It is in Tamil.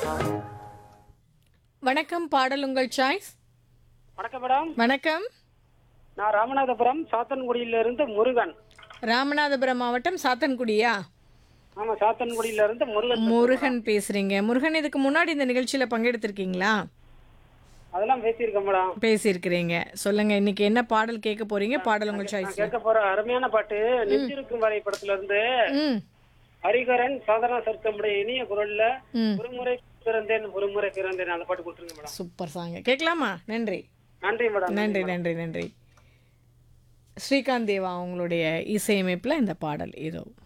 வணக்கம் பாடல் உங்கள் சாய்ஸ் வணக்கம் மேடம் வணக்கம் நான் ராமநாதபுரம் சாத்தன்குடியில இருந்து முருகன் ராமநாதபுரம் மாவட்டம் சாத்தன்குடியா ஆமா சாத்தன்குடியில இருந்து முருகன் முருகன் பேசுறீங்க முருகன் இதுக்கு முன்னாடி இந்த நிகழ்ச்சியில பங்கெடுத்திருக்கீங்களா அதெல்லாம் பேசியிருக்கேன் மேடம் பேசியிருக்கிறீங்க சொல்லுங்க இன்னைக்கு என்ன பாடல் கேட்க போறீங்க பாடல் உங்கள் நான் சாய்ஸ் கேட்க போற அருமையான பாட்டு நெஞ்சிருக்கும் வரை படத்துல இருந்து ம் ஹரிகரன் சாதாரண சர்க்கமுடைய இனிய குரல்ல ம் ஒருமுறை பிறந்தேன் ஒருமுறை பிறந்தேன் அந்த பாட்டு கொடுத்துருங்க மேடம் சூப்பர் சாங் கேட்கலாமா நன்றி நன்றி மேடம் நன்றி நன்றி நன்றி ஸ்ரீகாந்த் தேவா அவங்களுடைய இசையமைப்பில் இந்த பாடல் இதோ